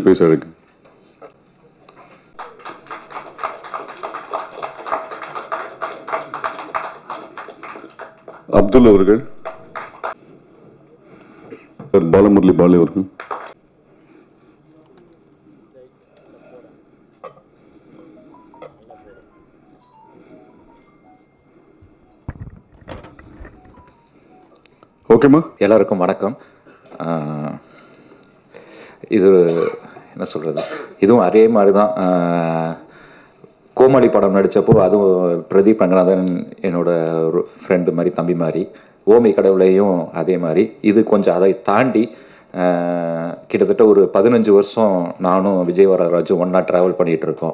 பேச இருக்கு அப்துல் அவர்கள் சார் பாலமுரளி பாலு அவர்கள் ஓகேம்மா எல்லாருக்கும் வணக்கம் ஆஹ் இது என்ன சொல்கிறது இதுவும் அதே மாதிரி தான் ஆஹ் கோமாளி படம் நடித்தப்போ அதுவும் பிரதீப் ரங்கநாதன் என்னோட ஒரு ஃப்ரெண்டு மாதிரி தம்பி மாதிரி ஓமை கடவுளையும் அதே மாதிரி இது கொஞ்சம் அதை தாண்டி ஆஹ் கிட்டத்தட்ட ஒரு பதினஞ்சு வருஷம் நானும் விஜய் வரராஜும் ஒன்றா ட்ராவல் பண்ணிகிட்டு இருக்கோம்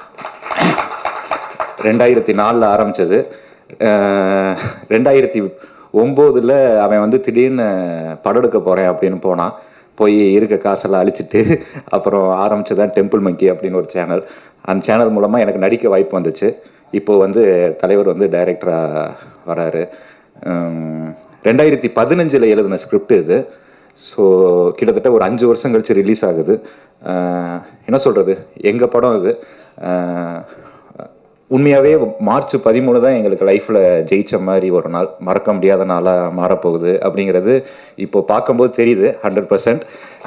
ரெண்டாயிரத்தி நாலில் ஆரம்பித்தது ரெண்டாயிரத்தி ஒம்போதில் அவன் வந்து திடீர்னு படம் எடுக்க போகிறேன் அப்படின்னு போனான் போய் இருக்க காசெல்லாம் அழிச்சிட்டு அப்புறம் ஆரம்பிச்சதான் டெம்பிள் மங்கி அப்படின்னு ஒரு சேனல் அந்த சேனல் மூலமாக எனக்கு நடிக்க வாய்ப்பு வந்துச்சு இப்போது வந்து தலைவர் வந்து டைரக்டராக வராரு உம், ரெண்டாயிரத்தி பதினஞ்சில் எழுதின ஸ்கிரிப்ட் இது ஸோ கிட்டத்தட்ட ஒரு அஞ்சு வருஷம் கழிச்சு ரிலீஸ் ஆகுது அஹ் என்ன சொல்கிறது எங்கள் படம் இது அஹ் உண்மையாகவே மார்ச் பதிமூணு தான் எங்களுக்கு லைஃப்பில் ஜெயிச்ச மாதிரி ஒரு நாள் மறக்க முடியாத நாளாக மாறப்போகுது அப்படிங்கிறது இப்போ பார்க்கும்போது தெரியுது ஹண்ட்ரட் பர்சன்ட்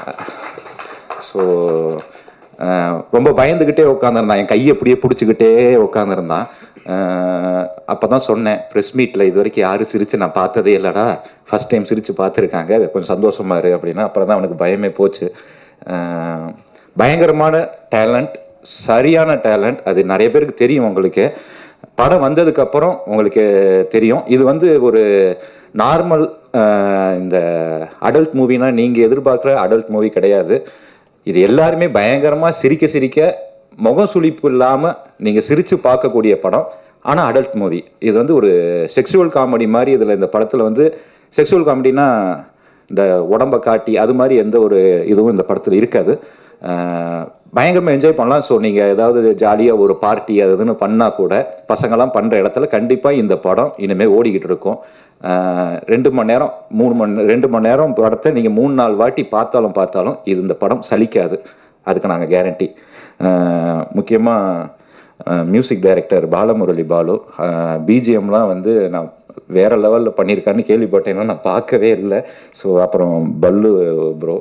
ஸோ ரொம்ப பயந்துக்கிட்டே உட்காந்துருந்தான் என் கையை அப்படியே பிடிச்சிக்கிட்டே உட்காந்துருந்தான் அப்போ தான் சொன்னேன் ப்ரெஸ் மீட்டில் இது வரைக்கும் யாரும் சிரித்து நான் பார்த்ததே இல்லைடா ஃபஸ்ட் டைம் சிரித்து பார்த்துருக்காங்க கொஞ்சம் சந்தோஷமா இரு அப்படின்னா அப்புறம் தான் அவனுக்கு பயமே போச்சு அஹ் பயங்கரமான டேலண்ட் சரியான டேலண்ட் அது நிறைய பேருக்கு தெரியும் உங்களுக்கு படம் வந்ததுக்கு அப்புறம் உங்களுக்கு தெரியும் இது வந்து ஒரு நார்மல் இந்த அடல்ட் மூவினா நீங்கள் எதிர்பார்க்குற அடல்ட் மூவி கிடையாது இது எல்லாருமே பயங்கரமாக சிரிக்க சிரிக்க முகம் சுளிப்பு இல்லாமல் நீங்கள் சிரித்து பார்க்கக்கூடிய படம் ஆனால் அடல்ட் மூவி இது வந்து ஒரு செக்ஷுவல் காமெடி மாதிரி இதில் இந்த படத்தில் வந்து செக்ஷுவல் காமெடினா இந்த உடம்ப காட்டி அது மாதிரி எந்த ஒரு இதுவும் இந்த படத்தில் இருக்காது அஹ் பயங்கரமாக என்ஜாய் பண்ணலாம் ஸோ நீங்கள் ஏதாவது ஜாலியாக ஒரு பார்ட்டி அது இதுன்னு பண்ணால் கூட பசங்கள்லாம் பண்ணுற இடத்துல கண்டிப்பாக இந்த படம் இனிமேல் ஓடிக்கிட்டு இருக்கும் அஹ் ரெண்டு மணி நேரம் மூணு மணி ரெண்டு மணி நேரம் படத்தை நீங்கள் மூணு நாள் வாட்டி பார்த்தாலும் இது இந்த படம் சலிக்காது அதுக்கு நாங்கள் கேரண்டி முக்கியமாக மியூசிக் டைரக்டர் பாலமுரளி பாலு பிஜிஎம்லாம் வந்து நான் வேற லெவலில் பண்ணியிருக்காருன்னு கேள்விப்பட்டேன்னா நான் பார்க்கவே இல்லை ஸோ அப்புறம் பல்லு ப்ரோ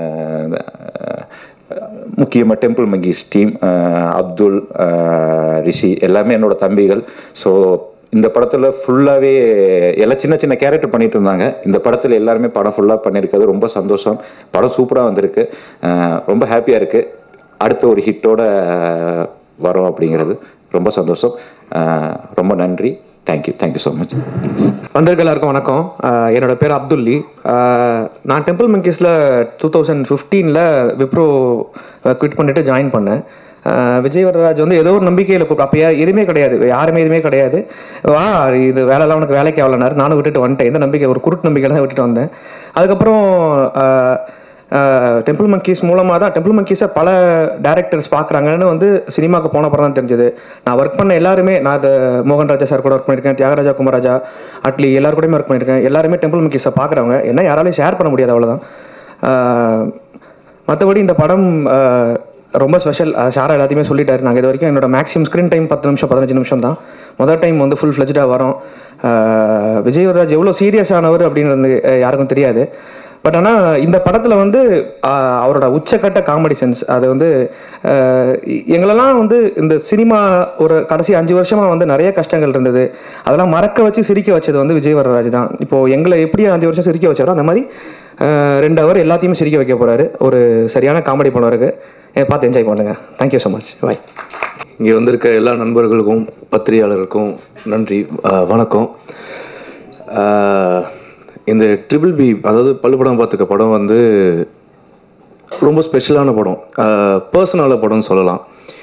முக்கியமாக டெம்பிள் மங்கீஸ் டீம் அப்துல் அஹ், ரிஷி எல்லாமே என்னோட தம்பிகள் ஸோ இந்த படத்தில் ஃபுல்லாகவே எல்லாம் சின்ன சின்ன கேரக்டர் பண்ணிட்டு இருந்தாங்க இந்த படத்தில் எல்லாருமே படம் ஃபுல்லாக பண்ணியிருக்கிறது ரொம்ப சந்தோஷம் படம் சூப்பராக வந்திருக்கு அஹ், ரொம்ப ஹாப்பியாக இருக்குது அடுத்த ஒரு ஹிட்டோட வரோம் அப்படிங்கிறது ரொம்ப சந்தோஷம் அஹ், ரொம்ப நன்றி தேங்க்யூ தேங்க்யூ ஸோ மச் வந்திருக்க எல்லாருக்கும் வணக்கம் ஆஹ் என்னோட பேர் அப்துல்லி ஆஹ் நான் டெம்பிள் மங்கீஸில் டூ தௌசண்ட் ஃபிஃப்டீனில் விப்ரோ குவிட் பண்ணிட்டு ஜாயின் பண்ணேன் ஆஹ் விஜய் வரராஜ் வந்து ஏதோ ஒரு நம்பிக்கையில் கூப்பிட்டு அப்போ எதுவுமே கிடையாது யாருமே எதுவுமே கிடையாது வா இது வேலைலாம் உனக்கு வேலைக்கு ஆகலனாரு நானும் விட்டுட்டு வந்துட்டேன் இந்த நம்பிக்கை ஒரு குருட்டு நம்பிக்கை தான் விட்டுட்டு வந்தேன் அதுக்கப்புறம் டெம்பிள் மங்கீஸ் மூலமாக தான் டெம்பிள் மங்கீஸை பல டேரக்டர்ஸ் பார்க்குறாங்கன்னு வந்து சினிமாவுக்கு போன அப்புறம் தான் தெரிஞ்சது நான் ஒர்க் பண்ண எல்லாருமே நான் அது மோகன் ராஜா சார் கூட ஒர்க் பண்ணியிருக்கேன் தியாகராஜா குமராஜா அட்லி எல்லாரு கூடயுமே ஒர்க் பண்ணியிருக்கேன் எல்லாருமே டெம்பிள் மங்கீஸை பார்க்குறவங்க என்ன யாராலையும் ஷேர் பண்ண முடியாது அவ்வளோதான் மற்றபடி இந்த படம் ஆஹ், ரொம்ப ஸ்பெஷல் ஷாரா எல்லாத்தையுமே சொல்லிட்டாரு நாங்கள் இது வரைக்கும் என்னோட மேக்ஸிமம் ஸ்க்ரீன் டைம் பத்து நிமிஷம் பதினஞ்சு நிமிஷம் தான் முதல் டைம் வந்து ஃபுல் ஃப்ளெஜ்டாக வரும் ஆஹ், விஜய் வரராஜ் எவ்வளோ சீரியஸ் ஆனவர் அப்படின்றது அஹ், யாருக்கும் தெரியாது பட் ஆனால் இந்த படத்தில் வந்து ஆஹ், அவரோட உச்சக்கட்ட காமெடி சென்ஸ் அது வந்து ஆஹ், எங்களெல்லாம் வந்து இந்த சினிமா ஒரு கடைசி அஞ்சு வருஷமாக வந்து நிறைய கஷ்டங்கள் இருந்தது அதெல்லாம் மறக்க வச்சு சிரிக்க வச்சது வந்து விஜய் வரராஜ் தான் இப்போ எங்களை எப்படி அஞ்சு வருஷம் சிரிக்க வச்சாரோ அந்த மாதிரி ஆஹ், ரெண்டு அவர் எல்லாத்தையுமே சிரிக்க வைக்க போறாரு ஒரு சரியான காமெடி படம் இருக்கு இதை பார்த்து என்ஜாய் பண்ணுங்க தேங்க்யூ ஸோ மச் பாய் இங்கே வந்திருக்க எல்லா நண்பர்களுக்கும் பத்திரிகையாளருக்கும் நன்றி ஆஹ் வணக்கம் ஆஹ் இந்த ட்ரிபிள் பி அதாவது பள்ளுப்படம் பார்த்துக்க படம் வந்து ரொம்ப ஸ்பெஷலான படம் பர்சனலான படம்னு சொல்லலாம்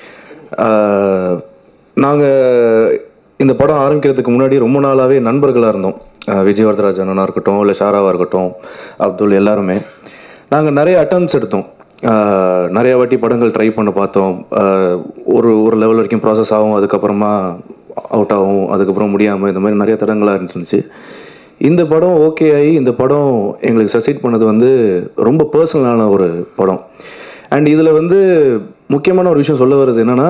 நாங்கள் இந்த படம் ஆரம்பிக்கிறதுக்கு முன்னாடி ரொம்ப நாளாகவே நண்பர்களாக இருந்தோம் ஆஹ் விஜய் வரதராஜ் அண்ணனாக இருக்கட்டும் இல்லை ஷாராவாக இருக்கட்டும் அப்துல் எல்லாருமே நாங்கள் நிறைய அட்டம்ஸ் எடுத்தோம் ஆஹ் நிறைய வாட்டி படங்கள் ட்ரை பண்ண பார்த்தோம் ஆஹ் ஒரு ஒரு லெவல் வரைக்கும் ப்ராசஸ் ஆகும் அதுக்கப்புறமா அவுட் ஆகும் அதுக்கப்புறம் முடியாமல் இந்த மாதிரி நிறைய தடங்களாக இருந்துச்சு இந்த படம் ஓகே ஆகி இந்த படம் எங்களுக்கு சக்சீட் பண்ணது வந்து ரொம்ப பர்சனலான ஒரு படம் அண்ட் இதில் வந்து முக்கியமான ஒரு விஷயம் சொல்ல வருது என்னன்னா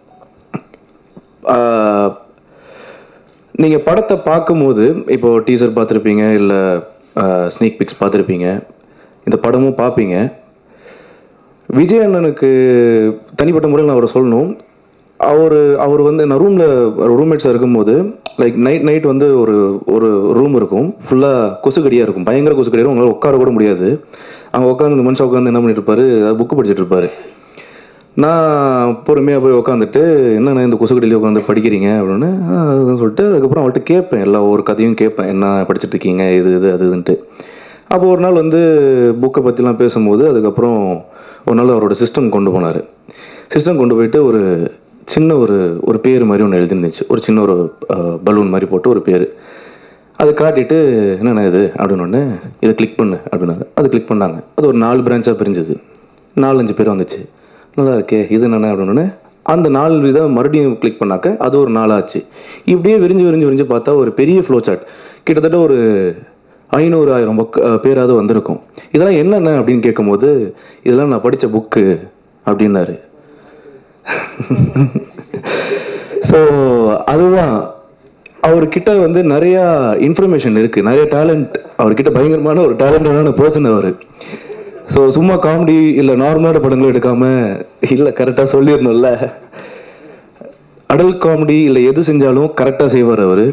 நீங்கள் படத்தை பார்க்கும்போது இப்போ டீசர் பார்த்துருப்பீங்க இல்லை ஸ்னீக் பிக்ஸ் பார்த்துருப்பீங்க இந்த படமும் பார்ப்பீங்க விஜய் அண்ணனுக்கு தனிப்பட்ட முறையில் நான் அவரை சொல்லணும் அவர் அவர் வந்து நான் ரூமில் ரூம்மேட்ஸாக இருக்கும்போது லைக் நைட் நைட் வந்து ஒரு ஒரு ரூம் இருக்கும் ஃபுல்லாக கொசுக்கடியாக இருக்கும் பயங்கர கொசுக்கடியாக இருக்கும் உங்களால் உட்கார கூட முடியாது அங்கே உட்காந்து இந்த மனுஷன் உட்காந்து என்ன பண்ணிட்டு இருப்பாரு புக்கு படிச்சுட்டு இருப்பாரு நான் பொறுமையாக போய் உட்காந்துட்டு என்னண்ணா இந்த கொசுக்கடியிலே உட்காந்து படிக்கிறீங்க அப்படின்னு "ஆ, அதுன்னு சொல்லிட்டு அதுக்கப்புறம் அவள்கிட்ட கேட்பேன் எல்லா ஒரு கதையும் கேட்பேன் என்ன படிச்சுட்டு இருக்கீங்க இது இது அது இதுன்ட்டு அப்போ ஒரு நாள் வந்து புக்கை பற்றிலாம் பேசும்போது அதுக்கப்புறம் ஒரு நாள் அவரோட சிஸ்டம் கொண்டு போனார் சிஸ்டம் கொண்டு போயிட்டு ஒரு சின்ன ஒரு ஒரு பேர் மாதிரி ஒன்று எழுதிருந்துச்சு ஒரு சின்ன ஒரு பலூன் மாதிரி போட்டு ஒரு பேர் அதை காட்டிட்டு என்னண்ணா இது அப்படின்னு ஒன்று இதை கிளிக் பண்ணு அப்படின்னாரு அது கிளிக் பண்ணாங்க அது ஒரு நாலு பிரான்ச்சாக பிரிஞ்சுது நாலஞ்சு பேர் வந்துச்சு நல்லா இருக்கே இது என்னண்ணே அப்படின்னு அந்த நாலு இதை மறுபடியும் கிளிக் பண்ணாக்க அது ஒரு நாளாச்சு இப்படியே விரிஞ்சு விரிஞ்சு விரிஞ்சு பார்த்தா ஒரு பெரிய ஃப்ளோ சார்ட் கிட்டத்தட்ட ஒரு ஐநூறு ஆயிரம் புக் பேராவது வந்திருக்கும் இதெல்லாம் என்னென்ன அப்படின்னு கேட்கும்போது இதெல்லாம் நான் படித்த புக்கு அப்படின்னாரு ஸோ அதுதான் அவர்கிட்ட வந்து நிறைய இன்ஃபர்மேஷன் இருக்கு நிறைய டேலண்ட் அவர்கிட்ட பயங்கரமான ஒரு டேலண்டடான பர்சன் அவர் ஸோ சும்மா காமெடி இல்லை நார்மலான படங்களும் எடுக்காம இல்லை கரெக்டாக சொல்லிடணும்ல அடல் காமெடி இல்லை எது செஞ்சாலும் கரெக்டாக செய்வார் அவர்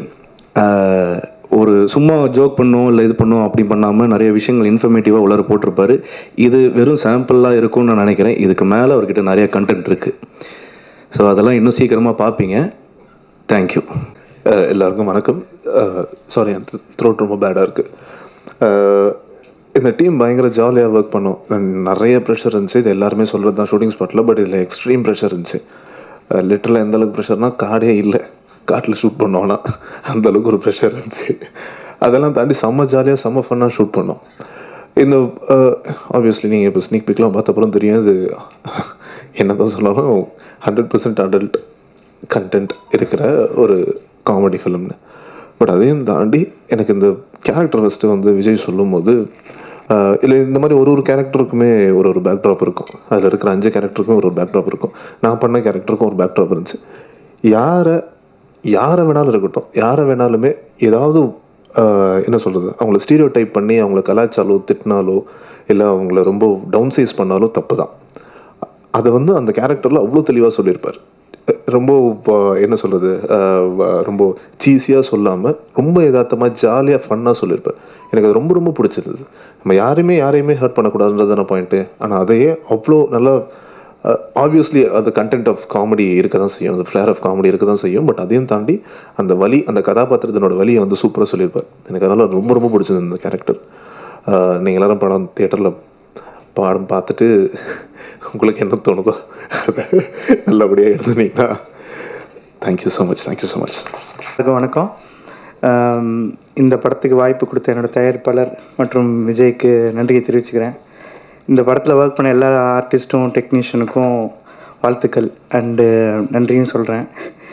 ஒரு சும்மா ஜோக் பண்ணோம் இல்லை இது பண்ணோம் அப்படி பண்ணாமல் நிறைய விஷயங்கள் இன்ஃபர்மேட்டிவாக உள்ளார போட்டிருப்பாரு இது வெறும் சாம்பிளாக இருக்கும்னு நான் நினைக்கிறேன் இதுக்கு மேலே அவர்கிட்ட நிறைய கண்டென்ட் இருக்குது ஸோ அதெல்லாம் இன்னும் சீக்கிரமாக பார்ப்பீங்க தேங்க்யூ அஹ் எல்லாருக்கும் வணக்கம் சாரி என் த்ரோட் ரொம்ப பேடாக இருக்குது இந்த டீம் பயங்கர ஜாலியாக ஒர்க் பண்ணோம் நிறைய ப்ரெஷர் இருந்துச்சு இது எல்லாருமே சொல்கிறது தான் ஷூட்டிங் ஸ்பாட்டில் பட் இதில் எக்ஸ்ட்ரீம் ப்ரெஷர் இருந்துச்சு லிட்டரில் எந்த அளவுக்கு ப்ரெஷர்னா காடே இல்லை காட்டில் ஷூட் பண்ணோன்னா அந்த அளவுக்கு ஒரு ப்ரெஷர் இருந்துச்சு அதெல்லாம் தாண்டி செம்ம ஜாலியாக செம்ம ஃபன்னாக ஷூட் பண்ணோம் இந்த ஆப்வியஸ்லி நீங்கள் இப்போ ஸ்னீக் பிக்லாம் பார்த்தப்பறம் தெரியும் இது என்ன தான் சொன்னாலும் ஹண்ட்ரட் பர்சன்ட் அடல்ட் கண்டென்ட் இருக்கிற ஒரு காமெடி ஃபிலிம்னு பட் அதையும் தாண்டி எனக்கு இந்த கேரக்டர் ஃபஸ்ட்டு வந்து விஜய் சொல்லும்போது இல்லை இந்த மாதிரி ஒரு ஒரு கேரக்டருக்குமே ஒரு ஒரு பேக்ட்ராப் இருக்கும் அதில் இருக்கிற அஞ்சு கேரக்டருக்கும் ஒரு ஒரு பேக்ட்ராப் இருக்கும் நான் பண்ண கேரக்டருக்கும் ஒரு பேக்ட்ராப் இருந்துச்சு யாரை யாரை வேணாலும் இருக்கட்டும் யாரை வேணாலுமே ஏதாவது ஆஹ், என்ன சொல்கிறது அவங்கள ஸ்டீரியோ டைப் பண்ணி அவங்கள கலாச்சாலோ திட்டினாலோ இல்லை அவங்கள ரொம்ப டவுன் சைஸ் பண்ணாலும் தப்பு தான் அதை வந்து அந்த கேரக்டரில் அவ்வளோ தெளிவாக சொல்லியிருப்பார் ரொம்ப ப- என்ன சொல்கிறது ரொம்ப சீஸியாக சொல்லாமல் ரொம்ப யதார்த்தமாக ஜாலியாக ஃபன்னாக சொல்லியிருப்பார் எனக்கு அது ரொம்ப ரொம்ப பிடிச்சிருந்தது நம்ம யாரையுமே யாரையுமே ஹர்ட் பண்ணக்கூடாதுன்றதான பாயிண்ட்டு ஆனால் அதையே அவ்வளோ நல்லா ஆப்வியஸ்லி அது கண்டென்ட் ஆஃப் காமெடி இருக்க தான் செய்யும் அந்த ஃப்ளேர் ஆஃப் காமெடி இருக்க தான் செய்யும் பட் அதையும் தாண்டி அந்த வலி அந்த கதாபாத்திரத்தினோட வலியை வந்து சூப்பராக சொல்லியிருப்பார் எனக்கு அதெல்லாம் ரொம்ப ரொம்ப பிடிச்சது இந்த கேரக்டர் நீங்கள் எல்லாரும் படம் தியேட்டரில் பாடம் பார்த்துட்டு உங்களுக்கு என்ன தோணுதோ அதை நல்லபடியாக எழுதுனீங்கன்னா thank you so much thank you so much எல்லாருக்கும் வணக்கம் ஆம், இந்த படத்துக்கு வாய்ப்பு கொடுத்த என்னோட தயாரிப்பாளர் மற்றும் விஜய்க்கு நன்றியை தெரிவிச்சுக்கிறேன் இந்த படத்தில் ஒர்க் பண்ண எல்லா ஆர்டிஸ்ட்டும் டெக்னீஷியனுக்கும் வாழ்த்துக்கள் அண்டு நன்றியும் சொல்கிறேன்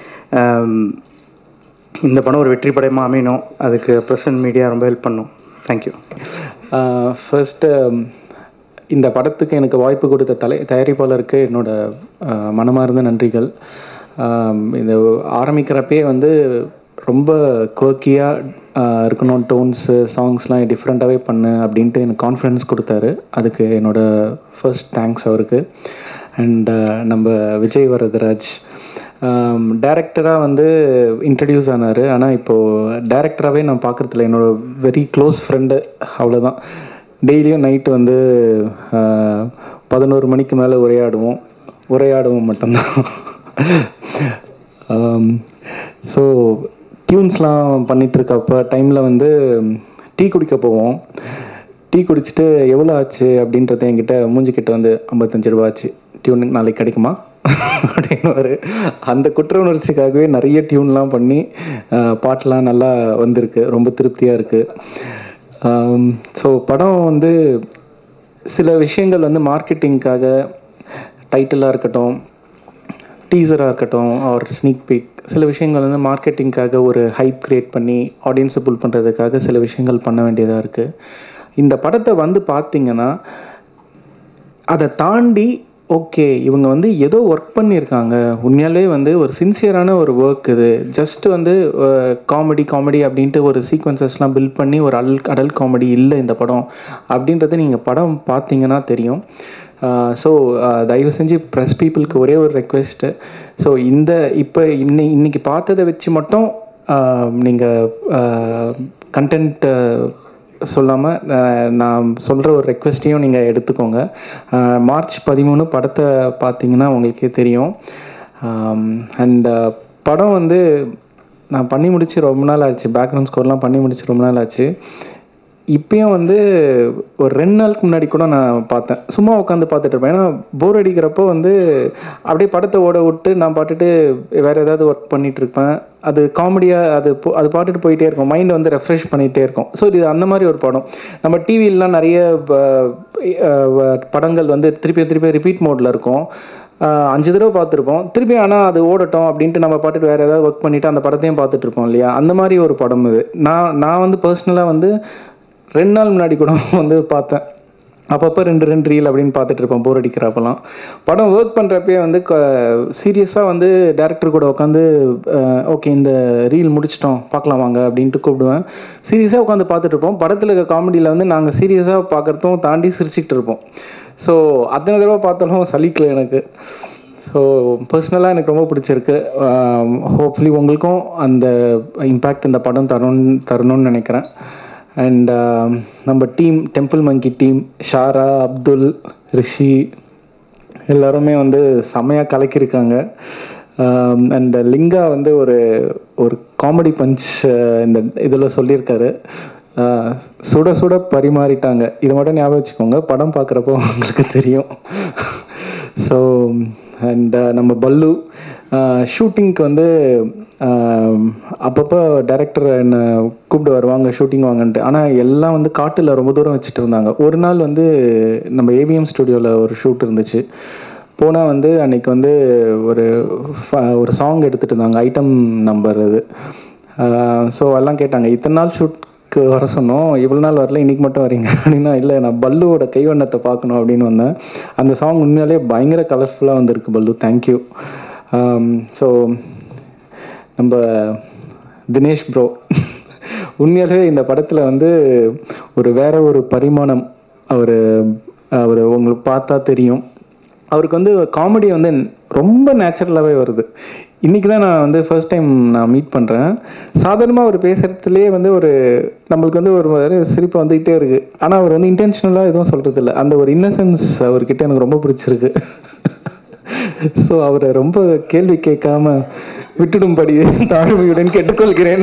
இந்த படம் ஒரு வெற்றி படமாக அமையணும் அதுக்கு ப்ரெசன்ட் மீடியா ரொம்ப ஹெல்ப் பண்ணும் தேங்க்யூ ஃபர்ஸ்ட்டு இந்த படத்துக்கு எனக்கு வாய்ப்பு கொடுத்த தலை தயாரிப்பாளருக்கு என்னோட அஹ், மனமார்ந்த நன்றிகள் ஆம், இது ஆரம்பிக்கிறப்பே வந்து ரொம்ப குவர்க்கியாக இருக்கணும் டோன்ஸு சாங்ஸ்லாம் டிஃப்ரெண்ட்டாகவே பண்ணு அப்படின்ட்டு எனக்கு கான்ஃபிடன்ஸ் கொடுத்தாரு அதுக்கு என்னோட ஃபர்ஸ்ட் தேங்க்ஸ் அவருக்கு அண்ட் நம்ம விஜய் வரதராஜ் டேரக்டராக வந்து இன்ட்ரடியூஸ் ஆனார் ஆனால் இப்போது டேரக்டராகவே நான் பார்க்குறதில்ல என்னோட வெரி க்ளோஸ் ஃப்ரெண்டு அவ்வளோதான் டெய்லியும் நைட்டு வந்து பதினோரு மணிக்கு மேலே உரையாடுவோம் உரையாடுவோம் மட்டும்தான் ஸோ டியூன்ஸ்லாம் பண்ணிட்டு இருக்கப்ப டைமில் வந்து டீ குடிக்க போவோம் டீ குடிச்சிட்டு எவ்வளோ ஆச்சு அப்படின்றத என்கிட்ட மூஞ்சி கிட்ட வந்து ஐம்பத்தஞ்சு ரூபா ஆச்சு டியூன் நாளைக்கு கிடைக்குமா அப்படின்னு அந்த குற்ற உணர்ச்சிக்காகவே நிறைய டியூன்லாம் பண்ணி அஹ், பாட்டெலாம் நல்லா வந்திருக்கு ரொம்ப திருப்தியாக இருக்குது ஸோ படம் வந்து சில விஷயங்கள் வந்து மார்க்கெட்டிங்க்காக டைட்டிலாக இருக்கட்டும் டீசராக இருக்கட்டும் ஆர் ஸ்னீக் பிக் சில விஷயங்கள் வந்து மார்க்கெட்டிங்க்காக ஒரு ஹைப் கிரியேட் பண்ணி ஆடியன்ஸை புல் பண்ணுறதுக்காக சில விஷயங்கள் பண்ண வேண்டியதாக இருக்குது இந்த படத்தை வந்து பார்த்தீங்கன்னா அதை தாண்டி ஓகே இவங்க வந்து ஏதோ ஒர்க் பண்ணியிருக்காங்க உண்மையாலே வந்து ஒரு சின்சியரான ஒரு ஒர்க் இது ஜஸ்ட் வந்து காமெடி காமெடி அப்படின்ட்டு ஒரு சீக்வன்சஸ்லாம் பில்ட் பண்ணி ஒரு அல் அடல் காமெடி இல்லை இந்த படம் அப்படின்றது நீங்கள் படம் பார்த்தீங்கன்னா தெரியும் ஸோ தயவு செஞ்சு ப்ரெஸ் பீப்புளுக்கு ஒரே ஒரு ரெக்வெஸ்ட்டு ஸோ இந்த இப்போ இன்னை இன்னைக்கு பார்த்ததை வச்சு மட்டும் நீங்கள் கண்டென்ட் சொல்லாமல் நான் சொல்கிற ஒரு ரெக்வெஸ்ட்டையும் நீங்கள் எடுத்துக்கோங்க அஹ், மார்ச் பதிமூணு படத்தை பார்த்தீங்கன்னா உங்களுக்கே தெரியும் அண்ட் படம் வந்து நான் பண்ணி முடிச்சு ரொம்ப நாள் ஆச்சு பேக்ரவுண்ட் ஸ்கோர்லாம் பண்ணி முடிச்சு ரொம்ப நாள் ஆச்சு இப்பயும் வந்து ஒரு ரெண்டு நாளுக்கு முன்னாடி கூட நான் பார்த்தேன் சும்மா உட்காந்து பார்த்துட்டு இருப்பேன் ஏன்னா போர் அடிக்கிறப்போ வந்து அப்படியே படத்தை ஓட விட்டு நான் பாட்டுட்டு வேறு ஏதாவது ஒர்க் பண்ணிட்டு இருப்பேன் அது காமெடியாக அது போ- அது பாட்டுட்டு போயிட்டே இருக்கும் மைண்ட் வந்து ரெஃப்ரெஷ் பண்ணிகிட்டே இருக்கும் ஸோ இது அந்த மாதிரி ஒரு படம் நம்ம டிவிலலாம் நிறைய ப- அஹ் படங்கள் வந்து திருப்பி திருப்பி ரிப்பீட் மோடில் இருக்கும் ஆஹ் அஞ்சு தடவை பார்த்துருப்போம் திருப்பி ஆனால் அது ஓடட்டும் அப்படின்ட்டு நம்ம பாட்டுட்டு வேறு ஏதாவது ஒர்க் பண்ணிவிட்டு அந்த படத்தையும் பார்த்துட்டு இருப்போம் இல்லையா அந்த மாதிரி ஒரு படம் இது நான் நான் வந்து பர்சனலாக வந்து ரெண்டு நாள் முன்னாடி கூட வந்து பார்த்தேன் அப்பப்போ ரெண்டு ரெண்டு ரீல் அப்படின்னு பார்த்துட்டு இருப்பேன் போர் அடிக்கிறப்பெல்லாம் படம் ஒர்க் பண்ணுறப்பே வந்து சீரியஸாக வந்து டேரக்டர் கூட உட்காந்து ஓகே இந்த ரீல் முடிச்சிட்டோம் பார்க்கலாம் வாங்க அப்படின்ட்டு கூப்பிடுவேன் சீரியஸாக உட்காந்து பார்த்துட்டு இருப்போம் படத்தில் இருக்க காமெடியில் வந்து நாங்கள் சீரியஸாக பார்க்குறதும் தாண்டி சிரிச்சுக்கிட்டு இருப்போம் ஸோ அத்தனை தடவை பார்த்தாலும் சலிக்கல எனக்கு ஸோ பர்சனலாக எனக்கு ரொம்ப பிடிச்சிருக்கு ஹோப்ஃபுல்லி உங்களுக்கும் அந்த இம்பேக்ட் இந்த படம் தரணும் தரணும்னு நினைக்கிறேன் அண்ட் நம்ம டீம் டெம்பிள் மங்கி டீம் ஷாரா அப்துல் ரிஷி எல்லாருமே வந்து செமையாக கலக்கியிருக்காங்க அண்ட் லிங்கா வந்து ஒரு ஒரு காமெடி பஞ்ச் இந்த இதில் சொல்லியிருக்காரு ஆஹ் சுட சுட பரிமாறிட்டாங்க இதை மட்டும் ஞாபகம் வச்சுக்கோங்க படம் பார்க்குறப்போ உங்களுக்கு தெரியும் ஸோ அண்ட் நம்ம பல்லு ஷூட்டிங்க்கு வந்து ஆஹ் அப்பப்போ டைரக்டர் என்னை கூப்பிட்டு வருவாங்க ஷூட்டிங் வாங்கன்ட்டு ஆனால் எல்லாம் வந்து காட்டில் ரொம்ப தூரம் வச்சுட்டு இருந்தாங்க ஒரு நாள் வந்து நம்ம ஏவிஎம் ஸ்டுடியோவில் ஒரு ஷூட் இருந்துச்சு போனால் வந்து அன்னைக்கு வந்து ஒரு ஃப- ஒரு சாங் எடுத்துகிட்டு இருந்தாங்க ஐட்டம் நம்பர் அது ஸோ எல்லாம் கேட்டாங்க இத்தனை நாள் ஷூட்க்கு வர சொன்னோம் இவ்வளோ நாள் வரல இன்னைக்கு மட்டும் வரீங்க அப்படின்னா இல்லை நான் பல்லுவோட கைவண்ணத்தை பார்க்கணும் அப்படின்னு வந்தேன் அந்த சாங் உண்மையாலே பயங்கர கலர்ஃபுல்லாக வந்திருக்கு பல்லு தேங்க்யூ ஸோ நம்ம தினேஷ் ப்ரோ உண்மையாலே இந்த படத்தில் வந்து ஒரு வேற ஒரு பரிமாணம் அவர் அவர் உங்களுக்கு பார்த்தா தெரியும் அவருக்கு வந்து காமெடி வந்து ரொம்ப நேச்சுரலாகவே வருது இன்றைக்கி தான் நான் வந்து ஃபர்ஸ்ட் டைம் நான் மீட் பண்ணுறேன் சாதாரணமாக அவர் பேசுகிறதுலேயே வந்து ஒரு நம்மளுக்கு வந்து ஒரு மாதிரி சிரிப்பு வந்துக்கிட்டே இருக்குது ஆனால் அவர் வந்து இன்டென்ஷனலாக எதுவும் சொல்கிறது இல்லை அந்த ஒரு இன்னசென்ஸ் அவர்கிட்ட எனக்கு ரொம்ப பிடிச்சிருக்கு ஸோ அவரை ரொம்ப கேள்வி கேட்காம விட்டுடும்படி தாழ்மையுடன் கேட்டுக்கொள்கிறேன்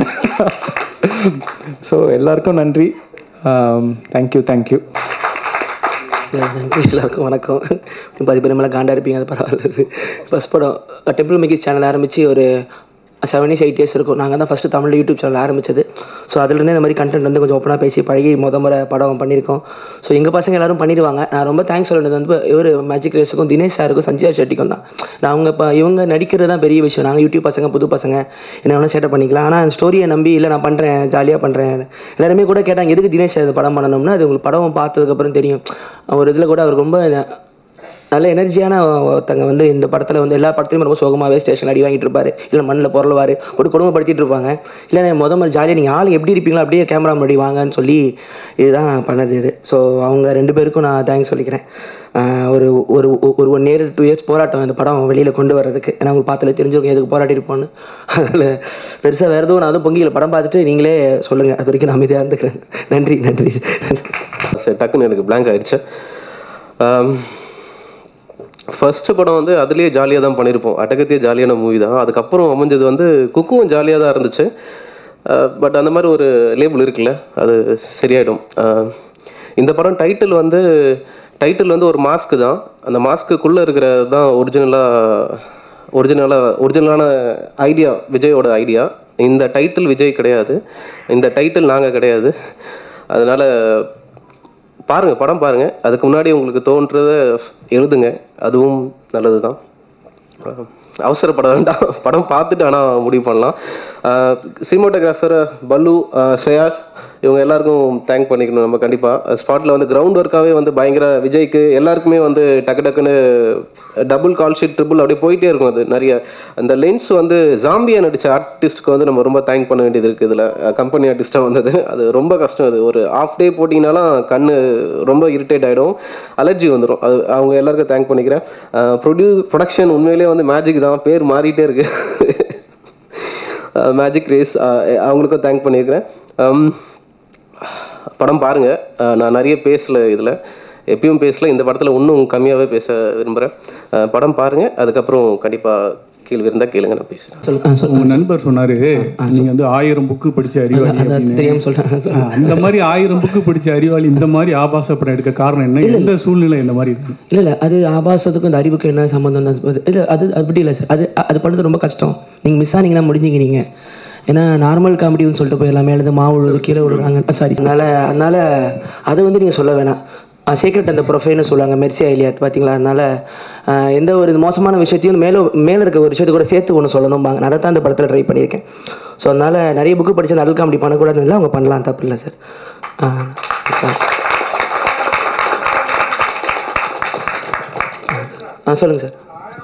ஸோ எல்லாருக்கும் நன்றி தேங்க்யூ தேங்க்யூ நன்றி எல்லாருக்கும் வணக்கம் பாதி பேர் மேலே காண்டா இருப்பீங்க அது பரவாயில்ல ஃபஸ்ட் படம் டெம்பிள் மேக்கிஸ் சேனல் ஆரம்பித்து ஒரு செவன் இயர்ஸ் எயிட் இயர்ஸ் இருக்கும் நாங்கள் தான் ஃபஸ்ட்டு தமிழ் யூடியூப் சேனல் ஆரம்பிச்சது ஸோ அதுலேருந்து இந்த மாதிரி கண்டென்ட் வந்து கொஞ்சம் ஓப்பனாக பேசி பழகி மொத முறை படம் பண்ணியிருக்கோம் ஸோ எங்கள் பசங்க எல்லாரும் பண்ணிடுவாங்க நான் ரொம்ப தேங்க்ஸ் சொல்ல வேண்டியது வந்து இவர் மேஜிக் ரேஸுக்கும் தினேஷ் சாருக்கும் சஞ்சய் ஷெட்டிக்கும் தான் நான் அவங்க இப்போ இவங்க நடிக்கிறது தான் பெரிய விஷயம் நாங்கள் யூடியூப் பசங்க புது பசங்க என்ன வேணால் சேட்டை பண்ணிக்கலாம் ஆனால் ஸ்டோரியை நம்பி இல்லை நான் பண்ணுறேன் ஜாலியாக பண்ணுறேன் எல்லாருமே கூட கேட்டாங்க எதுக்கு தினேஷ் இந்த படம் பண்ணணும்னா அது உங்களுக்கு படம் பார்த்ததுக்கப்புறம் தெரியும் ஒரு இதில் கூட அவர் ரொம்ப நல்ல எனர்ஜியான ஒருத்தங்க வந்து இந்த படத்தில் வந்து எல்லா படத்துலையும் ரொம்ப சோகமாகவே ஸ்டேஷன் அடி வாங்கிட்டு இருப்பாரு இல்லை மண்ணில் பொருள்வார் ஒரு குடும்பப்படுத்திட்டு இருப்பாங்க இல்லை நான் முத மாதிரி ஜாலியாக நீங்கள் ஆள் எப்படி இருப்பீங்களோ அப்படியே கேமரா முன்னாடி வாங்கன்னு சொல்லி இதுதான் பண்ணது இது ஸோ அவங்க ரெண்டு பேருக்கும் நான் தேங்க்ஸ் சொல்லிக்கிறேன் ஆஹ் ஒரு ஒரு ஒரு ஒன் இயர் டூ இயர்ஸ் போராட்டம் இந்த படம் வெளியில் கொண்டு வர்றதுக்கு ஏன்னா உங்களுக்கு பார்த்துல தெரிஞ்சிருக்கும் எதுக்கு போராட்டி இருப்போன்னு அதில் பெருசாக வேறு எதுவும் நான் வந்து பொங்கியில் படம் பார்த்துட்டு நீங்களே சொல்லுங்கள் அது வரைக்கும் நான் அமைதியாக இருந்துக்கிறேன் நன்றி நன்றி சரி டக்குன்னு எனக்கு blank ஆயிடுச்சு ஃபர்ஸ்ட் படம் வந்து அதுலேயே ஜாலியாக தான் பண்ணியிருப்போம் அட்டகத்தியே ஜாலியான மூவி தான் அதுக்கப்புறம் அமைஞ்சது வந்து குக்குவும் ஜாலியாக தான் இருந்துச்சு பட் அந்த மாதிரி ஒரு லேபிள் இருக்குல்ல அது சரியாயிடும் அஹ், இந்த படம் டைட்டில் வந்து டைட்டில் வந்து ஒரு மாஸ்க்கு தான் அந்த மாஸ்க்குள்ளே இருக்கிறது தான் ஒரிஜினலாக ஒரிஜினலாக ஒரிஜினலான ஐடியா விஜயோட ஐடியா இந்த டைட்டில் விஜய் கிடையாது இந்த டைட்டில் நாங்கள் கிடையாது அதனால பாருங்க படம் பாருங்க அதுக்கு முன்னாடி உங்களுக்கு தோன்றத எழுதுங்க அதுவும் நல்லது தான் அவசரப்பட வேண்டாம் படம் பார்த்துட்டு ஆனால் முடிவு பண்ணலாம் சினிமாட்டோகிராஃபர் பல்லு ஸ்ரேயாஷ் இவங்க எல்லாருக்கும் தேங்க் பண்ணிக்கணும் நம்ம கண்டிப்பாக ஸ்பாட்டில் வந்து கிரவுண்ட் ஒர்க்காகவே வந்து பயங்கர விஜய்க்கு எல்லாருக்குமே வந்து டக்கு டக்குன்னு டபுள் கால் ஷீட் ட்ரிபிள் அப்படியே போயிட்டே இருக்கும் அது நிறைய அந்த லென்ஸ் வந்து ஜாம்பியா நடித்த ஆர்டிஸ்ட்க்கு வந்து நம்ம ரொம்ப தேங்க் பண்ண வேண்டியது இருக்குது இதில் கம்பெனி ஆர்டிஸ்ட்டாக வந்தது அது ரொம்ப கஷ்டம் அது ஒரு ஆஃப் டே போட்டிங்கனாலாம் கண்ணு ரொம்ப இரிட்டேட் ஆகிடும் அலர்ஜி வந்துடும் அது அவங்க எல்லாருக்கும் தேங்க் பண்ணிக்கிறேன் ப்ரொடியூ ப்ரொடக்ஷன் உண்மையிலேயே வந்து மேஜிக் தான் பேர் மாறிட்டே இருக்கு மேஜிக் ரேஸ் அவங்களுக்கும் தேங்க் பண்ணியிருக்கிறேன் Um, படம் பாருங்க அஹ் நான் நிறைய பேசல இதில் எப்பயும் பேசல இந்த படத்தில் இன்னும் கம்மியாகவே பேச விரும்புகிறேன் படம் பாருங்க அதுக்கப்புறம் கண்டிப்பாக கேள்வி இருந்தால் கேளுங்க நான் பேசுகிறேன் சொல்லுங்க ஆ, சொல்லுங்க உங்க நண்பர் சொன்னாரு நீங்க வந்து ஆயிரம் புக்கு படிச்ச அறிவாளி அதான் அப்படின்னு. தெரியாம சொல்றேன் ஆ, அந்த மாதிரி ஆயிரம் புக்கு படிச்ச அறிவாளி இந்த மாதிரி ஆபாச படம் எடுக்க காரணம் என்ன எந்த சூழ்நிலை இந்த மாதிரி இருக்கு இல்லை இல்லை அது ஆபாசத்துக்கும் இந்த அறிவுக்கும் என்ன சம்மந்தம் தான் இல்லை அது அப்படி இல்லை சார் அது அது பண்ணுறது ரொம்ப கஷ்டம் நீங்கள் மிஸ் ஆனீங்கன்னா முடிஞ்சிங்க நீங்கள் ஏன்னா நார்மல் காமெடின்னு சொல்லிட்டு போயிடலாம் மேலே இருந்து மாவு விழுது கீழே விழுறாங்க சாரி அதனால் அதனால் அதை வந்து நீங்கள் சொல்ல வேணாம் சீக்ரெட் அந்த ப்ரொஃபைல்னு சொல்லுவாங்க மெர்சி ஐலியாட் பார்த்தீங்களா அதனால் ஆஹ், எந்த ஒரு மோசமான விஷயத்தையும் மேலே மேலே இருக்க ஒரு விஷயத்தை கூட சேர்த்து ஒன்று சொல்லணும்பாங்க நான் அதை தான் அந்த படத்தில் ட்ரை பண்ணியிருக்கேன் ஸோ அதனால் நிறைய புக்கு படிச்சு அந்த அடல் காமெடி பண்ணக்கூடாதுன்னு இல்லை அவங்க பண்ணலாம் தப்பு இல்லை சார் ஆ சொல்லுங்கள் சார்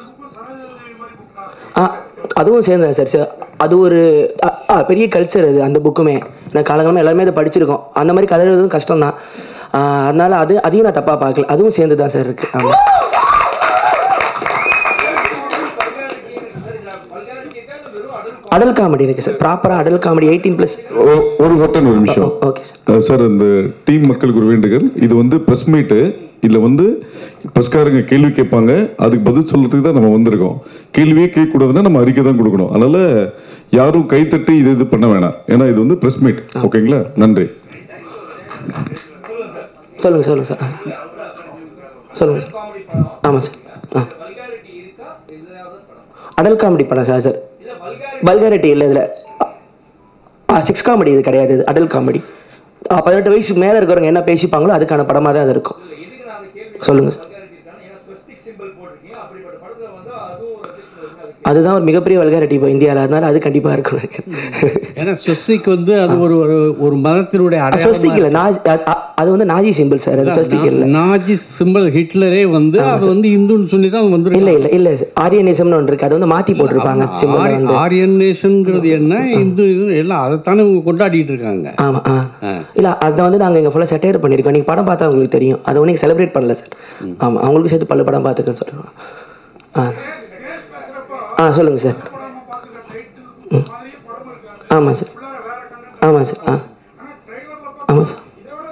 ஆ அதுவும் சேர்ந்தேன் சார் சார் அது ஒரு ஆ, ஆ, பெரிய கல்ச்சர் அது அந்த புக்குமே நான் காலங்காலமாக எல்லாருமே அதை படிச்சிருக்கோம் அந்த மாதிரி கதை எழுதுறதும் கஷ்டம் தான் அதனால அது அதையும் நான் தப்பாக பார்க்கல அதுவும் சேர்ந்து தான் சார் இருக்கு ஆமாம் அடல் காமெடி இருக்கு சார் ப்ராப்பராக அடல் காமெடி எயிட்டீன் ப்ளஸ் ஒ- ஒரு பட்டன் ஒரு நிமிஷம் ஓகே சார் அஹ் சார் இந்த டீம் மக்களுக்கு ஒரு வேண்டுகள் இது வந்து ப்ரெஸ் மீட்டு இதில் வந்து ப்ரெஸ்காரங்க கேள்வி கேட்பாங்க அதுக்கு பதில் சொல்றதுக்கு தான் நம்ம வந்திருக்கோம் கேள்வியே கேட்கக்கூடாதுன்னா நம்ம அறிக்கை தான் கொடுக்கணும் அதனால யாரும் கைத்தட்டி இது இது பண்ண வேணாம் ஏன்னா இது வந்து ப்ரெஸ் மீட் ஓகேங்களா நன்றி சொல்லுங்கள் சொல்லுங்கள் சார் சொல்லுங்கள் சார் ஆமாம் சார் ஆ அடல் காமெடி படம் சார் சார் வல்காரிட்டி இல்லை இதில் சிக்ஸ் காமெடி இது கிடையாது இது அடல் காமெடி பதினெட்டு வயசுக்கு மேலே இருக்கிறவங்க என்ன பேசிப்பாங்களோ அதுக்கான படமாக தான் அது இருக்கும் சொல்லுங்கள் சார் அதுதான் ஒரு மிகப்பெரிய வல்காரிட்டி இப்போ இந்தியாவில் அதனால அது கண்டிப்பாக இருக்கும் எனக்கு ஏன்னா ஸ்வஸ்திக் வந்து அது ஒரு ஒரு ஒரு மதத்தினுடைய ஸ்வஸ்திக் இல்லை நாஜி அ- அ- அது வந்து நாஜி சிம்பிள் சார் அது ஸ்வஸ்திக் இல்லை நாஜி சிம்பிள் ஹிட்லரே வந்து அது வந்து இந்துன்னு சொல்லி தான் வந்து இல்ல இல்ல இல்ல ஆரியனிசம்னு ஒன்று இருக்கு அது வந்து மாத்தி போட்டிருப்பாங்க சிம்பிள் வந்து ஆரியன் நேஷன்ங்கிறது என்ன இந்து இது எல்லாம் அதைத்தானே இவங்க கொண்டாடிட்டு இருக்காங்க ஆமா ஆ இல்ல அதை வந்து நாங்க இங்க ஃபுல்லா செட்டையர் பண்ணிருக்கோம் நீங்க படம் பார்த்தா உங்களுக்கு தெரியும் அதை வந்து செலிப்ரேட் பண்ணல சார் ஆமா அவங்களுக்கு சேர்த்து பல படம் பார்த்துக்கன்னு சொல்றோம் ஆ ஆ சொல்லுங்க சார் ம். ஆமா சார் ஆமா சார் ஆ ஆமா சார்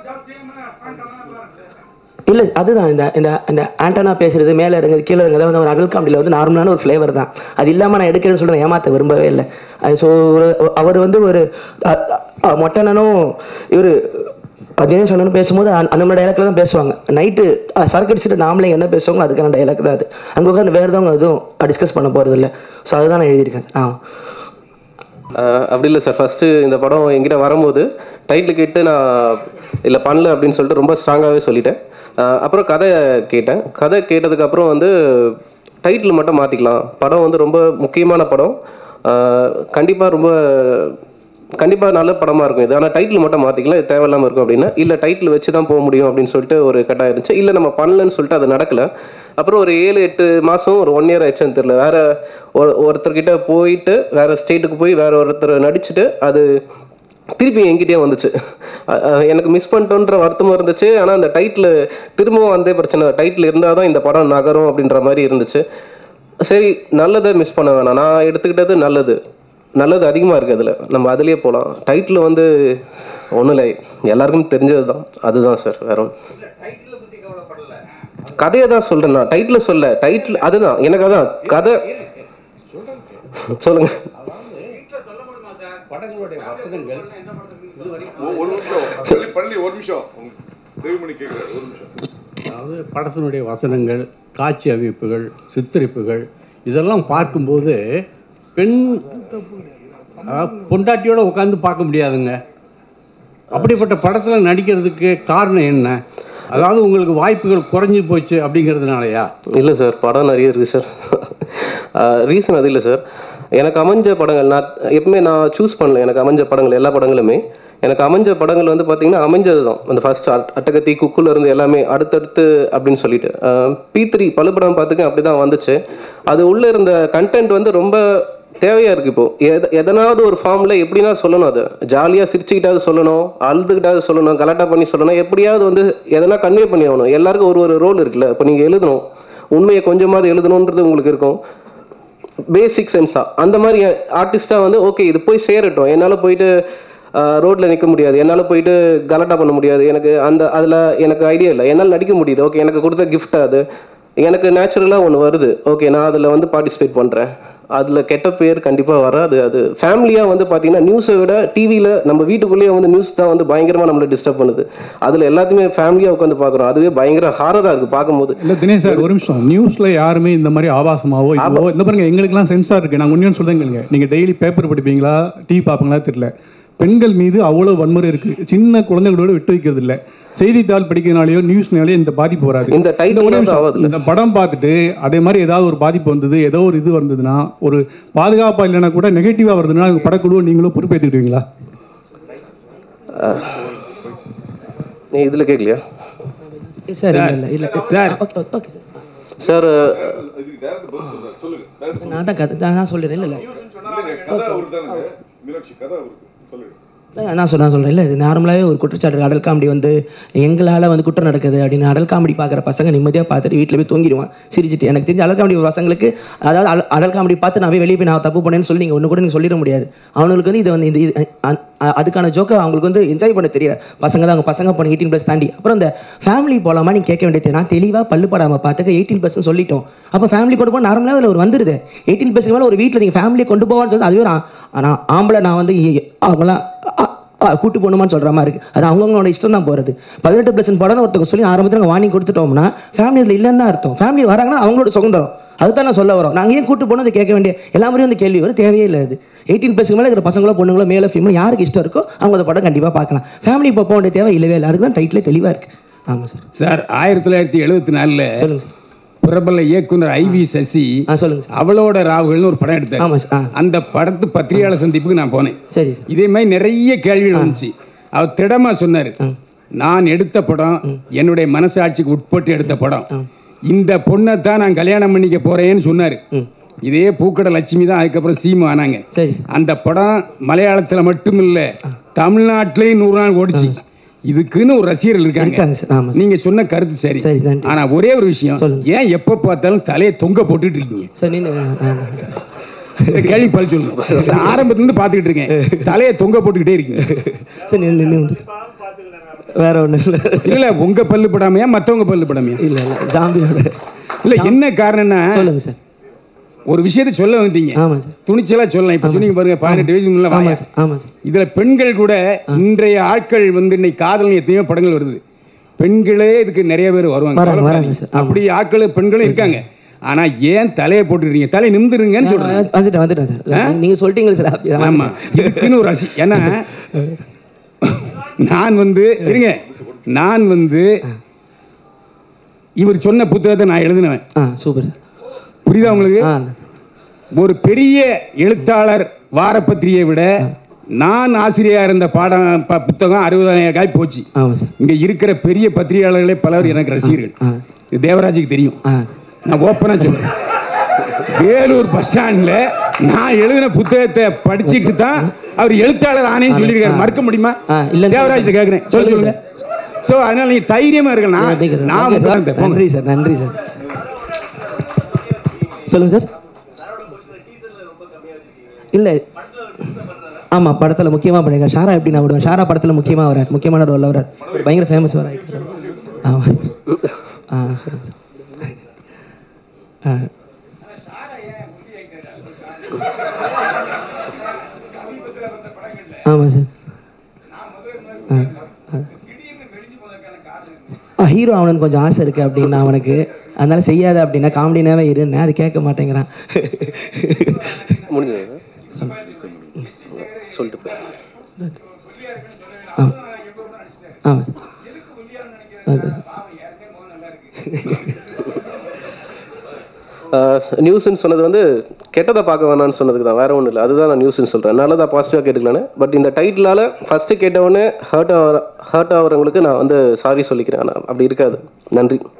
இல்ல அதுதான் இந்த இந்த இந்த ஆண்டனா பேசுறது மேல இறங்குது கீழே இறங்குறது வந்து ஒரு அடல் காமெடியில் வந்து நார்மலான ஒரு ஃப்ளேவர் தான் அது இல்லாம நான் எடுக்கிறேன்னு சொல்றேன் ஏமாத்த விரும்பவே இல்லை ஸோ அவர் வந்து ஒரு அ- அ- மொட்டனனும் இவர் அதே சொன்னு பேசும்போது அந்த- அந்த மாதிரி டைலாக்ல தான் பேசுவாங்க நைட்டு சரக்கு அடிச்சுட்டு நாமளே என்ன பேசுவாங்களோ அதுக்கான டைலாக் தான் அது அங்கே உட்காந்து வேறு எதுவும் எதுவும் டிஸ்கஸ் பண்ண போகிறது இல்லை ஸோ அதுதான் நான் எழுதியிருக்கேன் ஆ ஆஹ் அப்படி இல்லை சார் ஃபஸ்ட்டு இந்த படம் என்கிட்ட வரும்போது டைட்டில் கேட்டு நான் இல்லை பண்ணல அப்படின்னு சொல்லிட்டு ரொம்ப ஸ்ட்ராங்காகவே சொல்லிட்டேன் ஆஹ் அப்புறம் கதை கேட்டேன் கதை கேட்டதுக்கப்புறம் வந்து டைட்டில் மட்டும் மாற்றிக்கலாம் படம் வந்து ரொம்ப முக்கியமான படம் கண்டிப்பாக ரொம்ப கண்டிப்பாக நல்ல படமாக இருக்கும் இது ஆனால் டைட்டில் மட்டும் மாற்றிக்கலாம் இது தேவையில்லாமல் இருக்கும் அப்படின்னா இல்லை டைட்டில் வச்சு தான் போக முடியும் அப்படின்னு சொல்லிட்டு ஒரு கட்டாயம் இருந்துச்சு இல்லை நம்ம பண்ணலன்னு சொல்லிட்டு அது நடக்கல அப்புறம் ஒரு ஏழு எட்டு மாதம் ஒரு ஒன் இயர் ஆயிடுச்சுன்னு தெரியல வேற ஒரு ஒருத்தர்கிட்ட போயிட்டு வேற ஸ்டேட்டுக்கு போய் வேற ஒருத்தர் நடிச்சுட்டு அது திருப்பி என்கிட்டயே வந்துச்சு அ- அ, எனக்கு மிஸ் பண்ணிட்டோன்ற வருத்தமும் இருந்துச்சு ஆனால் அந்த டைட்டில் திரும்பவும் வந்தே பிரச்சனை டைட்டில் இருந்தால் தான் இந்த படம் நகரும் அப்படின்ற மாதிரி இருந்துச்சு சரி நல்லதை மிஸ் பண்ண வேணாம் நான் எடுத்துக்கிட்டது நல்லது நல்லது அதிகமாக இருக்குது அதில் நம்ம அதுலேயே போகலாம் டைட்டில் வந்து ஒன்றும் இல்லை எல்லாருக்கும் தெரிஞ்சது தான் அதுதான் சார் வேற ஒண்ணும். கதையை தான் சொல்கிறேன் நான் டைட்டில் சொல்ல டைட்டில் அதுதான் எனக்கு அதான் கதை சொல்லுங்க படங்களுடைய வசனங்கள் பள்ளி ஒரு நிமிஷம் தேவிமணி கேட்குறேன் ஒரு நிமிஷம் அதாவது படத்தினுடைய வசனங்கள் காட்சி அமைப்புகள் சித்தரிப்புகள் இதெல்லாம் பார்க்கும்போது பெண் அதாவது பொண்டாட்டியோட உட்காந்து பார்க்க முடியாதுங்க அப்படிப்பட்ட படத்தில் நடிக்கிறதுக்கு காரணம் என்ன அதாவது உங்களுக்கு வாய்ப்புகள் குறைஞ்சி போச்சு அப்படிங்கிறதுனாலயா இல்லை சார் படம் நிறைய இருக்குது சார் ரீசன் அது இல்லை சார் எனக்கு அமைஞ்ச படங்கள் நான் எப்பவுமே நான் சூஸ் பண்ணல எனக்கு அமைஞ்ச படங்கள் எல்லா படங்களுமே எனக்கு அமைஞ்ச படங்கள் வந்து பார்த்தீங்கன்னா அமைஞ்சது தான் அந்த ஃபர்ஸ்ட் அட்டகத்தி குக்குல இருந்து எல்லாமே அடுத்தடுத்து அப்படின்னு சொல்லிட்டு பி த்ரீ பழுப்படம் பார்த்துக்க அப்படி தான் வந்துச்சு அது உள்ளே இருந்த கண்டென்ட் வந்து ரொம்ப தேவையாக இருக்குது இப்போ எத எதனாவது ஒரு ஃபார்மில் எப்படின்னா சொல்லணும் அது ஜாலியாக சிரிச்சுக்கிட்டாவது சொல்லணும் அழுதுகிட்டாவது சொல்லணும் கலாட்டா பண்ணி சொல்லணும் எப்படியாவது வந்து எதனா கன்வே பண்ணி ஆகணும் எல்லாருக்கும் ஒரு ஒரு ரோல் இருக்குல்ல இப்போ நீங்கள் எழுதணும் உண்மையை கொஞ்சமாவது எழுதணுன்றது உங்களுக்கு இருக்கும் பேசிக் சென்ஸா அந்த மாதிரி ஆர்டிஸ்டாக வந்து ஓகே இது போய் சேரட்டும் என்னால் போயிட்டு ரோட்டில் நிற்க முடியாது என்னால் போயிட்டு கலாட்டா பண்ண முடியாது எனக்கு அந்த அதில் எனக்கு ஐடியா இல்லை என்னால் நடிக்க முடியுது ஓகே எனக்கு கொடுத்த gift அது எனக்கு நேச்சுரலாக ஒன்று வருது ஓகே நான் அதில் வந்து பார்ட்டிசிபேட் பண்ணுறேன் அதில் கெட்ட பேர் கண்டிப்பாக வராது அது ஃபேமிலியாக வந்து பார்த்தீங்கன்னா நியூஸை விட டிவியில் நம்ம வீட்டுக்குள்ளேயே வந்து நியூஸ் தான் வந்து பயங்கரமாக நம்மளை டிஸ்டர்ப் பண்ணுது அதில் எல்லாத்தையுமே ஃபேமிலியாக உட்காந்து பார்க்குறோம் அதுவே பயங்கர ஹாரராக இருக்குது பார்க்கும்போது இல்ல தினேஷ் சார் ஒரு நிமிஷம் நியூஸ்ல யாருமே இந்த மாதிரி ஆபாசமாவோ இதுவோ இந்த பாருங்க எங்களுக்கெல்லாம் சென்சார் இருக்கு நாங்க ஒன்னும் சொல்றேன் கேளுங்க நீங்க டெய்லி பேப்பர் படிப்பீங்களா டிவி பார்ப்பீங்களா தெரியல பெண்கள் மீது அவ்வளவு வன்முறை இருக்கு சின்ன குழந்தைகளோட விட்டு வைக்கிறது இல்ல செய்தித்தாள் படிக்கிறதுனாலயோ நியூஸ்னாலயோ இந்த பாதிப்பு வராது இந்த title ஒரு தான் நிமிஷம். ஆகாதுல்ல. இந்த படம் பார்த்துட்டு அதே மாதிரி ஏதாவது ஒரு பாதிப்பு வந்தது ஏதோ ஒரு இது வந்ததுன்னா ஒரு பாதுகாப்பா இல்லைன்னா கூட நெகட்டிவா வருதுன்னா அதுக்கு படக்குழு நீங்களும் பொறுப்பேற்றுக்கிடுவீங்களா நீ இதில் கேட்கலையா சார் இல்லை இல்லை இல்லை sir. Okay okay sir sir நான் தான் கதை நான் நான் சொல்லிடுறேன் இல்லை இல்லை நான் சொல்ல நான் சொல்கிறேன் இல்லை இது நார்மலாகவே ஒரு குற்றச்சாட்டு அடல் காமெடி வந்து எங்களால் வந்து குற்றம் நடக்குது அப்படின்னு அடல் காமெடி பார்க்குற பசங்க நிம்மதியாக பார்த்துட்டு வீட்டில் போய் தூங்கிடுவான் சிரிச்சிட்டு எனக்கு தெரிஞ்ச அடல் காமெடி பசங்களுக்கு அதாவது அடல் அடல் காமெடி பார்த்து நான் போய் வெளியே போய் நான் தப்பு பண்ணேன்னு சொல்லி நீங்கள் ஒன்று கூட நீங்கள் சொல்லிட முடியாது அவங்களுக்கு வந்து இது வந்து இந்த இது அ- அ- அதுக்கான ஜோக்கை அவங்களுக்கு வந்து என்ஜாய் பண்ண தெரியல பசங்க தான் அவங்க பசங்க போன எயிட்டீன் ப்ளஸ் தாண்டி அப்புறம் இந்த ஃபேமிலி போகலாமா நீங்கள் கேட்க வேண்டியது நான் தெளிவாக பல்லு படாமல் பார்த்துக்க எயிட்டீன் ப்ளஸ் சொல்லிட்டோம் அப்போ ஃபேமிலி கொண்டு போக நார்மலாக அதில் ஒரு வந்துருது எயிட்டீன் ப்ளஸ் மேலே ஒரு வீட்டில் நீங்கள் ஃபேமிலியை கொண்டு போவான்னு சொல்லி அதுவே நான் நான் ஆம்பளை நான் வந்து இ- அவங்களாம் அ- அ- கூட்டு போகணுமான்னு சொல்கிற மாதிரி இருக்குது அது அவங்கவுங்களோட இஷ்டம் தான் போகிறது பதினெட்டு ப்ளஸ் படம் ஒருத்தவங்க சொல்லி ஆரம்பத்தில் நாங்கள் வாங்கி கொடுத்துட்டோம்னா ஃபேமிலி அதில் இல்லைன்னு தான் அர்த்தம் ஃபேமிலி வராங்கன்னா அவங்களோட சுதந்திரம் அதுதான் நான் சொல்ல வரோம் நாங்கள் ஏன் கூட்டு போனோம் அதை கேட்க வேண்டிய எல்லா மாதிரியும் வந்து கேள்வி வரும் தேவையே இல்லை அது எயிட்டீன் ப்ளஸ் மேலே இருக்கிற பசங்களோ பொண்ணுங்களோ மேலே ஃபீமேல் யாருக்கு இஷ்டம் இருக்கோ அவங்க அந்த படம் கண்டிப்பாக பார்க்கலாம் ஃபேமிலி இப்போ போக வேண்டிய தேவை இல்லவே இல்லை அதுக்கு தான் டைட்டிலே தெளிவாக இருக்குது ஆமாம் சார் சார் ஆயிரத்தி தொள்ளாயிரத்தி எழுபத்தி நாலில் சொல்லுங்கள் சார் பிரபல இயக்குனர் ஐவி சசி ஆ சொல்லுங்கள் சார் அவளோட ராவுகள்னு ஒரு படம் எடுத்தார் ஆமாம் சார் ஆ அந்த படத்து பத்திரிகையாளர் சந்திப்புக்கு நான் போனேன் சரி சார் இதே மாதிரி நிறைய கேள்விகள் வந்துச்சு அவர் திடமா சொன்னார் நான் எடுத்த படம் என்னுடைய மனசாட்சிக்கு உட்பட்டு எடுத்த படம் இந்த பொண்ணை தான் நான் கல்யாணம் பண்ணிக்க போறேன்னு சொன்னார் இதே பூக்கட லட்சுமி தான் அதுக்கப்புறம் சீமு ஆனாங்க சரி அந்த படம் மலையாளத்தில் மட்டும் இல்லை தமிழ்நாட்டிலையும் நூறு நாள் ஓடிச்சு இதுக்குன்னு ஒரு ரசிகர்கள் இருக்காங்க இருக்காங்க சார் ஆமாம் நீங்க சொன்ன கருத்து சரி சரி, நன்றி. ஆனா ஒரே ஒரு விஷயம் சொல்லுங்க. ஏன் எப்ப பார்த்தாலும் தலையை தொங்க போட்டுட்டு இருக்கீங்க சார் நீங்க இந்த கேள்வி பதில் சொல்லுங்க ஆரம்பத்துல இருந்து பாத்துக்கிட்டு இருக்கேன் தலையை தொங்க போட்டுக்கிட்டே இருக்கீங்க சரி நின்று நின்று வேற ஒன்றும் இல்லை இல்ல இல்ல உங்க பல்லு படாமையா மத்தவங்க பல்லு படாமையா இல்லை இல்லை ஜாம்பியோட இல்ல என்ன காரணம்னா சொல்லுங்க சார் ஒரு விஷயத்தை சொல்ல வந்தீங்க ஆமாம் சார் துணிச்சலா சொல்லலாம் இப்ப சொன்னீங்க பாருங்க பதினெட்டு வயசுக்கு முன்னால ஆமாம் வாயா. சார் ஆமாம் சார் இதுல பெண்கள் கூட இன்றைய ஆட்கள் வந்து இன்னைக்கு காதல் எத்தனையோ படங்கள் வருது பெண்களே இதுக்கு நிறைய பேர் வருவாங்க வராங்க, வராங்க கவலைப்படாதீங்க. சார். ஆமா. அப்படி ஆட்கள் பெண்களும் இருக்காங்க ஆனா ஏன் தலையை போட்டுக்கிறீங்க தலை நிமிந்துருங்கன்னு சொல்றேன் வந்துட்டேன் வந்துட்டேன் சார் நீங்க சொல்லிட்டீங்க சார் happy தான். ஆமா இதுக்குன்னு ஒரு ரசி ஏன்னா நான் வந்து இருங்க நான் வந்து இவர் சொன்ன புத்தகத்தை நான் எழுதினவன் ஆ சூப்பர் சார் புரியுதா உங்களுக்கு ஆ ஒரு பெரிய எழுத்தாளர் வாரப்பத்திரிகையை விட நான் ஆசிரியரா இருந்த பாடம் ப- புத்தகம் அறுபதாயிரம் காய் போச்சு ஆமாம் சார் இங்க இருக்கிற பெரிய பத்திரிகையாளர்களே பலர் எனக்கு ரசிகர்கள் ஆ இது தேவராஜுக்கு தெரியும் ஆ நான் ஓப்பனா சொல்றேன் வேலூர் பஸ் ஸ்டாண்ட்ல நான் எழுதின புத்தகத்தை படிச்சுட்டு தான் அவர் எழுத்தாளர் ஆனேன்னு சொல்லியிருக்காரு மறக்க முடியுமா ஆ, இல்ல. தேவராஜ் கேட்கிறேன் சொல்ல சொல்லுங்க சோ அதனால நீங்க தைரியமா இருக்க நான் நான் ஓகே மட்டும் சார். தான் போங்க. நன்றி சார் நன்றி சார் சொல்லுங்க சார் இல்லை ஆமாம் படத்தில் முக்கியமாக பண்ணியிருக்காரு ஷாரா எப்படி நான் விடுவேன் ஷாரா படத்தில் முக்கியமாக வரார் முக்கியமான ரோல் வரார் பயங்கர ஃபேமஸ் வர ஆமாம் ஆ சொல்லுங்க சார் ஆ ஆமாம் சார் ஆ ஹீரோ அவனுக்கு கொஞ்சம் ஆசை இருக்குது அப்படின்னா அவனுக்கு அதனால செய்யாத அப்படின்னா காமெடினாவே இருந்தேன் அது கேட்க மாட்டேங்கிறான் முடிஞ்சது சொல்லிட்டு போய் ஆ ஆ அது- நியூஸ்ன்னு சொன்னது வந்து கெட்டதை பார்க்க வேணாம்னு சொன்னதுக்கு தான் வேற ஒன்றும் இல்லை அதுதான் நான் நியூஸ்ன்னு சொல்கிறேன் நல்லதா பாசிட்டிவாக கேட்டுக்கலான்னு பட் இந்த டைட்டிலால் ஃபஸ்ட்டு கேட்டவொடனே ஹர்ட் ஆகிற ஹர்ட் ஆகிறவங்களுக்கு நான் வந்து சாரி சொல்லிக்கிறேன் ஆனால் அப்படி இருக்காது நன்றி